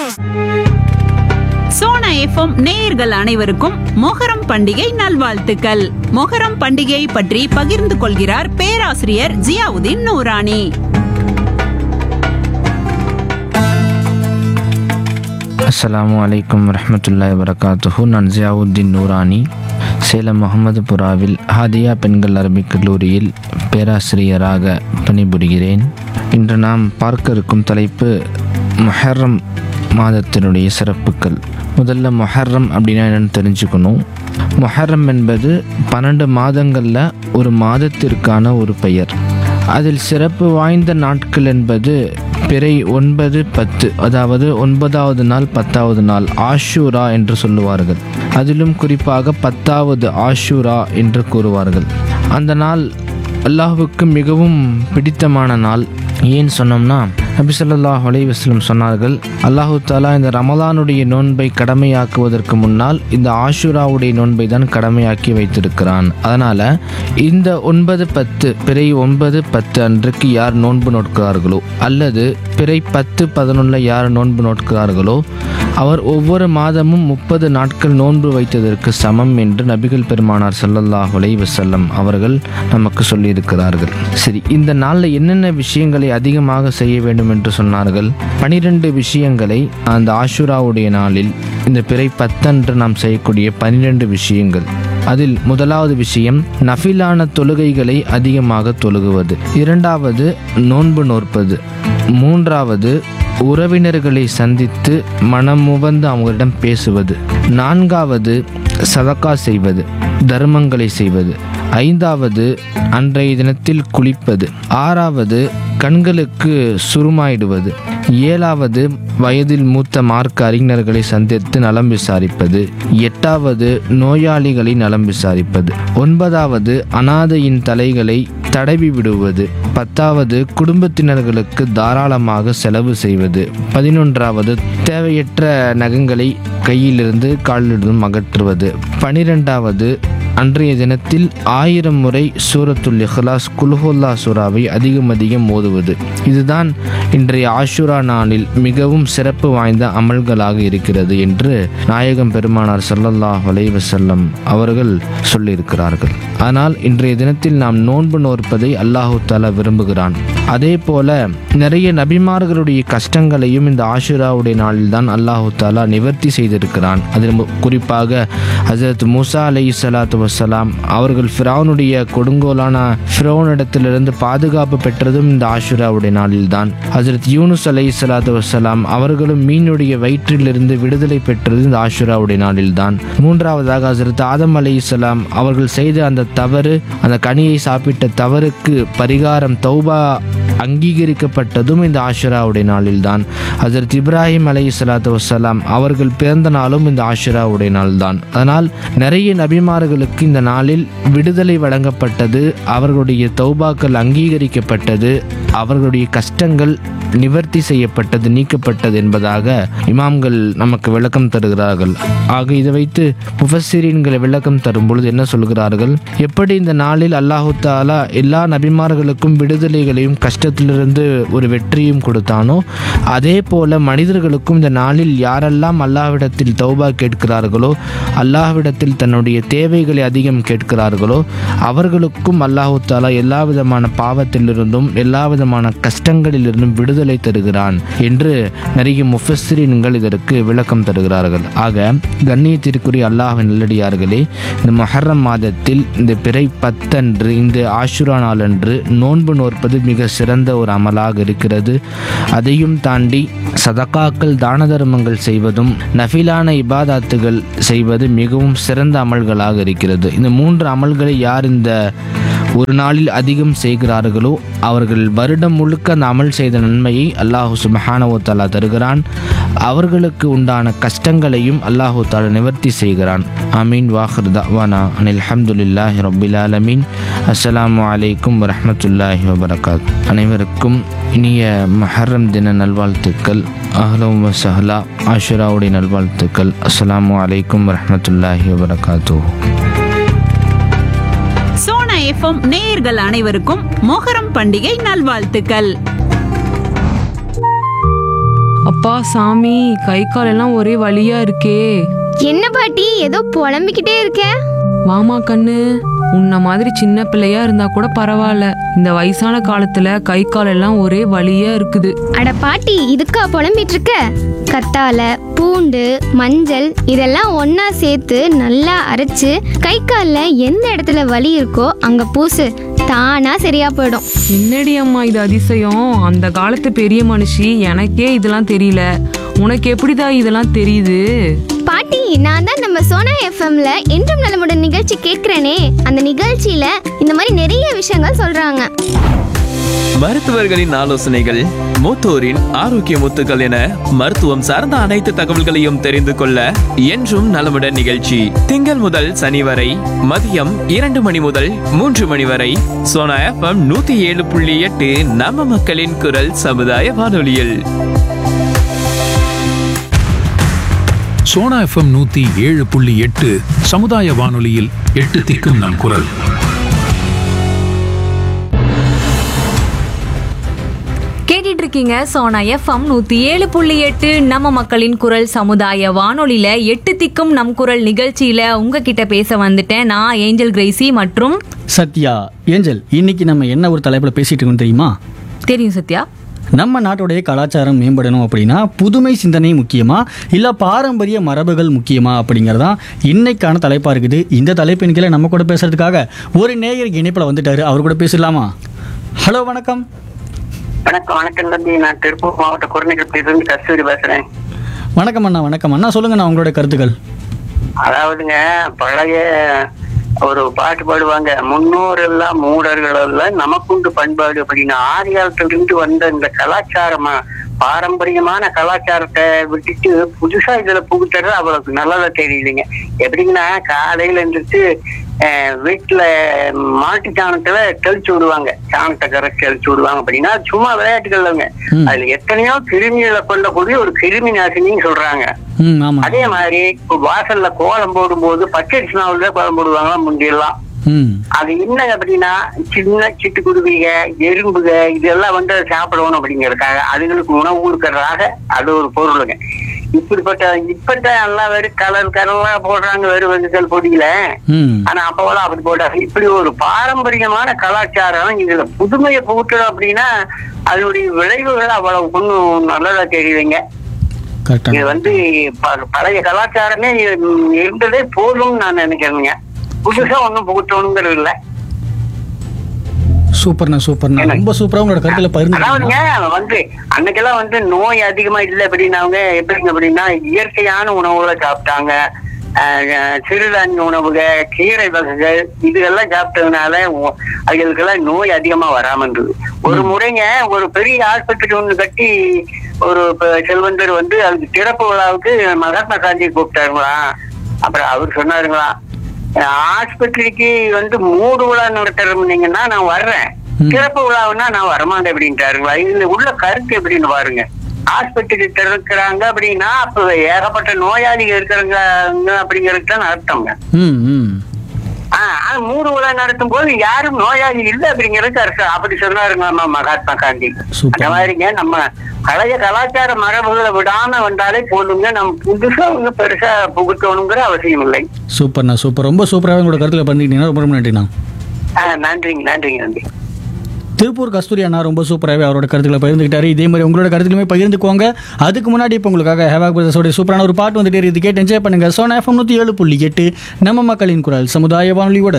Sona FM நேயர்கள் அனைவருக்கும் மொஹரம் பண்டிகை நல்வாழ்த்துக்கள் மொஹரம் பண்டிகையை பற்றி பகிர்ந்து கொள்கிறார் பேராசிரியர் ஜியாவுதீன் நூரானி அஸ்ஸலாமு அலைக்கும் வரஹ்மத்துல்லாஹி வரகாத்துஹு நான் ஜியாவுத்தீன் நூரானி சேலம் முகமதுபுராவில் ஹாதியா பெண்கள் அரபிக் கல்லூரியில் பேராசிரியராக பணிபுரிகிறேன் இன்று நாம் பார்க்க இருக்கும் தலைப்பு முஹர்ரம் மாதத்தினுடைய சிறப்புகள் முதல்ல முஹர்ரம் அப்படின்னா என்னன்னு தெரிஞ்சுக்கணும் முஹர்ரம் என்பது பன்னெண்டு மாதங்களில் ஒரு மாதத்திற்கான ஒரு பெயர் அதில் சிறப்பு வாய்ந்த நாட்கள் என்பது பிறை ஒன்பது பத்து அதாவது ஒன்பதாவது நாள் பத்தாவது நாள் ஆஷூரா என்று சொல்லுவார்கள் அதிலும் குறிப்பாக பத்தாவது ஆஷூரா என்று கூறுவார்கள் அந்த நாள் அல்லாஹுவுக்கு மிகவும் பிடித்தமான நாள் ஏன் சொன்னோம்னா நபி ஸல்லல்லாஹு அலைஹி வஸல்லம் சொன்னார்கள் அல்லாஹு தாலா இந்த ரமலானுடைய நோன்பை கடமையாக்குவதற்கு முன்னால் இந்த ஆஷுராவுடைய நோன்பை தான் கடமையாக்கி வைத்திருக்கிறான் அதனால இந்த ஒன்பது பத்து பிறை ஒன்பது பத்து அன்றைக்கு யார் நோன்பு நோட்கிறார்களோ அல்லது பிறை பத்து பதினொன்றில் யார் நோன்பு நோட்கிறார்களோ அவர் ஒவ்வொரு மாதமும் முப்பது நாட்கள் நோன்பு வைத்ததற்கு சமம் என்று நபிகள் பெருமானார் ஸல்லல்லாஹு அலைஹி வஸல்லம் அவர்கள் நமக்கு சொல்லியிருக்கிறார்கள் சரி இந்த நாளில் என்னென்ன விஷயங்களை அதிகமாக செய்ய வேண்டும் என்று சொன்னார்கள் பனிரெண்டு விஷயங்களை அந்த ஆஷுராவுடைய நாளில் இந்த பிறை பத்தன்று நாம் செய்யக்கூடிய பனிரெண்டு விஷயங்கள் அதில் முதலாவது விஷயம் நஃபிலான தொழுகைகளை அதிகமாக தொழுகுவது இரண்டாவது நோன்பு நோற்பது மூன்றாவது உறவினர்களை சந்தித்து மனமுவந்து அவங்களிடம் பேசுவது நான்காவது சதக்கா செய்வது தர்மங்களை செய்வது ஐந்தாவது அன்றைய தினத்தில் குளிப்பது ஆறாவது கண்களுக்கு சுருமாயிடுவது ஏழாவது வயதில் மூத்த மார்க்க அறிஞர்களை சந்தித்து நலம் விசாரிப்பது எட்டாவது நோயாளிகளை நலம் விசாரிப்பது ஒன்பதாவது அனாதையின் தலைகளை தடவி விடுவது பத்தாவது குடும்பத்தினர்களுக்கு தாராளமாக செலவு செய்வது பதினொன்றாவது தேவையற்ற நகங்களை கையிலிருந்து காலிலிருந்தும் அகற்றுவது பனிரெண்டாவது அன்றைய தினத்தில் ஆயிரம் முறை சூரத்துல் இஹ்லாஸ் குல்ஹுல்லா சூராவை அதிகம் அதிகம் ஓதுவது இதுதான் இன்றைய ஆஷுரா நாளில் மிகவும் சிறப்பு வாய்ந்த அமல்களாக இருக்கிறது என்று நாயகம் பெருமானார் ஸல்லல்லாஹு அலைஹி வஸல்லம் அவர்கள் சொல்லியிருக்கிறார்கள் ஆனால் இன்றைய தினத்தில் நாம் நோன்பு நோற்பதை அல்லாஹு தாலா விரும்புகிறான் அதே போல நிறைய நபிமார்களுடைய கஷ்டங்களையும் இந்த ஆஷுராவுடைய நாளில் தான் அல்லாஹு தாலா நிவர்த்தி செய்திருக்கிறான் அதில் மு- குறிப்பாக ஹசரத் மூசா அலை சலாத்து வசலாம் அவர்கள் ஃபிரௌனுடைய கொடுங்கோலான ஃபிரௌனிடத்திலிருந்து பாதுகாப்பு பெற்றதும் இந்த ஆஷுராவுடைய நாளில் தான் ஹசரத் யூனுஸ் அலை சலாத்து வசலாம் அவர்களும் மீனுடைய வயிற்றிலிருந்து விடுதலை பெற்றது இந்த ஆஷுராவுடைய நாளில் தான் மூன்றாவதாக ஹசரத் ஆதம் அலை அவர்கள் செய்த அந்த தவறு அந்த கனியை சாப்பிட்ட தவறுக்கு பரிகாரம் தௌபா அங்கீகரிக்கப்பட்டதும் இந்த ஆஷுராவுடைய நாளில் தான் ஹசரத் இப்ராஹிம் அலை சலாத்து வசலாம் அவர்கள் பிறந்த நாளும் இந்த ஆஷுராவுடைய நாள் தான் அதனால் நிறைய நபிமார்களுக்கு இந்த நாளில் விடுதலை வழங்கப்பட்டது அவர்களுடைய தௌபாக்கள் அங்கீகரிக்கப்பட்டது அவர்களுடைய கஷ்டங்கள் நிவர்த்தி செய்யப்பட்டது நீக்கப்பட்டது என்பதாக இமாம்கள் நமக்கு விளக்கம் தருகிறார்கள் ஆக இதை வைத்து முஃபஸ்ஸிரீன்கள் விளக்கம் தரும் பொழுது என்ன சொல்கிறார்கள் எப்படி இந்த நாளில் அல்லாஹு தாலா எல்லா நபிமார்களுக்கும் விடுதலைகளையும் கஷ்டத்திலிருந்து ஒரு வெற்றியும் கொடுத்தானோ அதே போல மனிதர்களுக்கும் இந்த நாளில் யாரெல்லாம் அல்லாஹ்விடத்தில் தௌபா கேட்கிறார்களோ அல்லாஹ்விடத்தில் தன்னுடைய தேவைகளை அதிகம் கேட்கிறார்களோ அவர்களுக்கும் அல்லாஹு தாலா எல்லா விதமான பாவத்திலிருந்தும் எல்லா விதமான கஷ்டங்களிலிருந்தும் விடுதலை தருகிறான் என்று நிறைய முஃபஸ்ஸிரீன்கள் இதற்கு விளக்கம் தருகிறார்கள் ஆக கண்ணியத்திற்குரிய அல்லாஹ் நல்லடியார்களே இந்த மொஹர்ரம் மாதத்தில் இந்த பிறை பத்தன்று இந்த ஆஷுரா நாளன்று நோன்பு நோற்பது மிக சிறந்த ஒரு அமலாக இருக்கிறது அதையும் தாண்டி சதகாக்கள் தான தர்மங்கள் செய்வதும் நஃபிலான இபாதாத்துகள் செய்வது மிகவும் சிறந்த அமல்களாக இருக்கிறது இந்த மூன்று அமல்களை யார் இந்த ஒரு நாளில் அதிகம் செய்கிறார்களோ அவர்கள் வருடம் முழுக்க அந்த அமல் செய்த நன்மையை அல்லாஹு சுபஹானஹு தஆலா தருகிறான் அவர்களுக்கு உண்டான கஷ்டங்களையும் அல்லாஹு தாலா நிவர்த்தி செய்கிறான் ஆமீன் வாஹர் தவானா அனில் அல்ஹம்துலில்லாஹி ரப்பில் ஆலமீன் அஸ்ஸலாமு அலைக்கும் வரஹ்மத்துல்லாஹி வபரகாத் அனைவருக்கும் இனிய மஹர்ரம் தின நல்வாழ்த்துக்கள் அஹ்லம் வசஹலா ஆஷுராவுடைய நல்வாழ்த்துக்கள் அஸ்ஸலாமு அலைக்கும் வரஹ்மத்துல்லாஹி வபரகாத்துஹு சோனா எஃப்எம் நேயர்கள் அனைவருக்கும் மொஹரம் பண்டிகை நல்வாழ்த்துக்கள் அப்பா சாமி கை கால் எல்லாம் ஒரே வலியா இருக்கே என்ன பாட்டி ஏதோ புலம்பிக்கிட்டே இருக்க வாமா கண்ணு உன்ன மாதிரி சின்ன பிள்ளையா இருந்தா கூட பரவாயில்ல இந்த வயசான காலத்துல கை கால் எல்லாம் ஒரே வலியா இருக்குது அட பாட்டி இதுக்கா புலம்பிட்டு இருக்க கத்தால பூண்டு மஞ்சள் இதெல்லாம் ஒண்ணா சேர்த்து நல்லா அரைச்சு கை காலில் எந்த இடத்துல வலி இருக்கோ அங்க பூசு தானா சரியா போயிடும் என்னடி அம்மா இது அதிசயம் அந்த காலத்து பெரிய மனுஷி எனக்கே இதெல்லாம் தெரியல உனக்கு எப்படிடா இதெல்லாம் தெரியுது பாட்டி நான் தான் நம்ம சோனா எஃப்எம்ல என்றும் நலமுடன் நிகழ்ச்சி கேட்கிறேனே அந்த நிகழ்ச்சியில இந்த மாதிரி நிறைய விஷயங்கள் சொல்றாங்க மருத்துவர்களின் ஆலோசனைகள் மூத்தோரின் ஆரோக்கிய முத்துக்கள் என மருத்துவம் சார்ந்த அனைத்து தகவல்களையும் தெரிந்து கொள்ள என்றும் நலமுடன் நிகழ்ச்சி திங்கள் முதல் சனி வரை மதியம் இரண்டு மணி முதல் மூன்று மணி வரை சோனா எஃப்எம் நூத்தி ஏழு புள்ளி எட்டு நம்ம மக்களின் குரல் சமுதாய வானொலியில் சோனா எஃப்எம் நூத்தி ஏழு புள்ளி எட்டு சமுதாய வானொலியில் எட்டு திக்கும் நம் குரல் கேட்டுட்டு இருக்கீங்க சோனா எஃப்எம் நூத்தி ஏழு புள்ளி எட்டு நம்ம மக்களின் குரல் சமுதாய வானொலியில எட்டு திக்கும் நம் குரல் நிகழ்ச்சியில உங்ககிட்ட பேச வந்துட்டேன் நான் ஏஞ்சல் கிரேசி மற்றும் சத்யா ஏஞ்சல் இன்னைக்கு நம்ம என்ன ஒரு தலைப்பில் பேசிட்டு இருக்கோம் தெரியுமா தெரியும் சத்யா நம்ம நாட்டுடைய கலாச்சாரம் மேம்படணும் அப்படின்னா புதுமை சிந்தனை முக்கியமா இல்லை பாரம்பரிய மரபுகள் முக்கியமா அப்படிங்கிறதான் இன்னைக்கான தலைப்பாக இருக்குது இந்த தலைப்பின் கீழே நம்ம கூட பேசுறதுக்காக ஒரு நேயர் இணைப்பில் வந்துட்டாரு அவர் கூட பேசலாமா ஹலோ வணக்கம் வணக்கம் வணக்கம் தம்பி நான் திருப்பூர் மாவட்ட குறைநிகழ்ச்சியிலிருந்து கஸ்தூரி பேசுறேன் வணக்கம் அண்ணா வணக்கம் அண்ணா சொல்லுங்க நான் உங்களோட கருத்துக்கள் அதாவதுங்க பழைய ஒரு பாட்டு பாடுவாங்க முன்னோர் எல்லாம் மூடர்கள் எல்லாம் நமக்குண்டு பண்பாடு அப்படின்னு ஆதி காலத்திலிருந்து வந்த இந்த கலாச்சாரமா பாரம்பரியமான கலாச்சாரத்தை விட்டுட்டு புதுசா இதுல புகுத்துறது அவ்வளவு நல்லதா தெரியலைங்க எப்படிங்கன்னா காலையில இருந்துட்டு அஹ், வீட்டுல மாட்டு சாணத்துல தெளிச்சு விடுவாங்க சாணத்தை கரைச்சி தெளிச்சு விடுவாங்க அப்படின்னா அது சும்மா விளையாட்டுகள் இல்லைங்க ம். அதுல எத்தனையோ கிருமிகளை கொல்லக்கூடிய ஒரு கிருமி நாசினின்னு சொல்றாங்க ம் ஆமாம் அதே மாதிரி இப்ப வாசல்ல கோலம் போடும்போது பச்சரிசி நாவல் கோலம் போடுவாங்களா முந்தியெல்லாம் ம் அது என்ன அப்படின்னா சின்ன சிட்டுக்குருவிக எறும்புக இதெல்லாம் வந்து அதை சாப்பிடணும் அப்படிங்கறதுக்காக அதுகளுக்கு உணவு கொடுக்கறதாக அது ஒரு பொருளுங்க இப்படிப்பட்ட இப்பட்ட எல்லாம் வெறும் கலர் கலரா போடுறாங்க வெறும் வெகுகள் பொடியில ம் ஆனா அப்போலாம் அப்படி போட்டாங்க இப்படி ஒரு பாரம்பரியமான கலாச்சாரம் இதுல புதுமையை புகுத்தணும் அப்படின்னா அதனுடைய விளைவுகள் அவ்வளவு ஒன்றும் நல்லதா தெரியலைங்க இது கரெக்டாக வந்து ப- பழைய கலாச்சாரமே இ- இருந்ததே போதும்னு நான் நினைக்கிறேங்க புதுசா ஒண்ணும் புகுத்தணுங்கிறது இல்ல சூப்பர்ண்ணா சூப்பர்ண்ணா ரொம்ப சூப்பராக உங்களோட கருத்தில் அதாவதுங்க பகிர்ந்து வந்து அன்னைக்கெல்லாம் வந்து நோய் அதிகமா இல்லை அப்படின்னாங்க எப்படிங்க அப்படின்னா இயற்கையான உணவுகளை சாப்பிட்டாங்க அஹ், அஹ், சிறுதானிய உணவுக கீரை வகைகள் இதெல்லாம் சாப்பிட்டதுனால உ- அவங்களுக்கெல்லாம் நோய் அதிகமா வராம இருந்தது ஒரு முறைங்க ஒரு பெரிய ஆஸ்பத்திரி ஒண்ணு கட்டி ஒரு ப- செல்வந்தர் வந்து அதுக்கு திறப்பு விழாவுக்கு மகாத்மா காந்தி கூப்பிட்டாருங்களாம் அப்புறம் அவர் சொன்னாருங்களாம் ஆஸ்பத்திரிக்கு வந்து மூடு விழா நடத்துறீங்கன்னா நான் வர்றேன் ம். திறப்பு விழாவுன்னா நான் வரமாட்டேன் அப்படின்ட்டாருங்களா இதுல உள்ள கருத்து எப்படின்னு பாருங்க ஆஸ்பத்திரி திறக்கிறாங்க அப்படின்னா அப்ப ஏகப்பட்ட நோயாளிகள் இருக்கிறாங்க அப்படிங்கிறது தான் அர்த்தங்க ம் ம் ஆஹ் ஆனா மூடு விழா நடத்தும் போது யாரும் நோயாளி இல்லை அப்படிங்கிறதுக்கு அர்த்தம் அப்படி சொன்னாருங்களாமா மகாத்மா காந்தி சூப்பர். அந்த மாதிரிங்க நம்ம பழைய கலாச்சார மரபுகளை விடாம வந்தாலே போதுங்க நம்ம புதுசா ஒண்ணு பெருசா புகுத்தணுங்கிற அவசியம் இல்லை சூப்பர்ண்ணா சூப்பர் ரொம்ப சூப்பராக உங்களோட கருத்தில் பகிர்ந்துக்கிட்டீங்கன்னா ரொம்ப ரொம்ப நன்றிண்ணா ஆஹ் நன்றிங்க நன்றிங்க நன்றி திருப்பூர் கஸ்தூரி அண்ணா ரொம்ப சூப்பராகவே அவரோட கருத்துக்களை பகிர்ந்துக்கிட்டாரு இதே மாதிரி உங்களோட கருத்துக்களுமே பகிர்ந்துக்கோங்க அதுக்கு முன்னாடி இப்போ உங்களுக்காக ஹேவாக் பிரதர்ஸோட சூப்பரான ஒரு பாட்டு வந்துட்டு இது கேட்டு என்ஜாய் பண்ணுங்க சோனா எஃப்எம் நூற்றி ஏழு புள்ளி எட்டு நம்ம மக்களின் குரல் சமுதாய வானொலியோட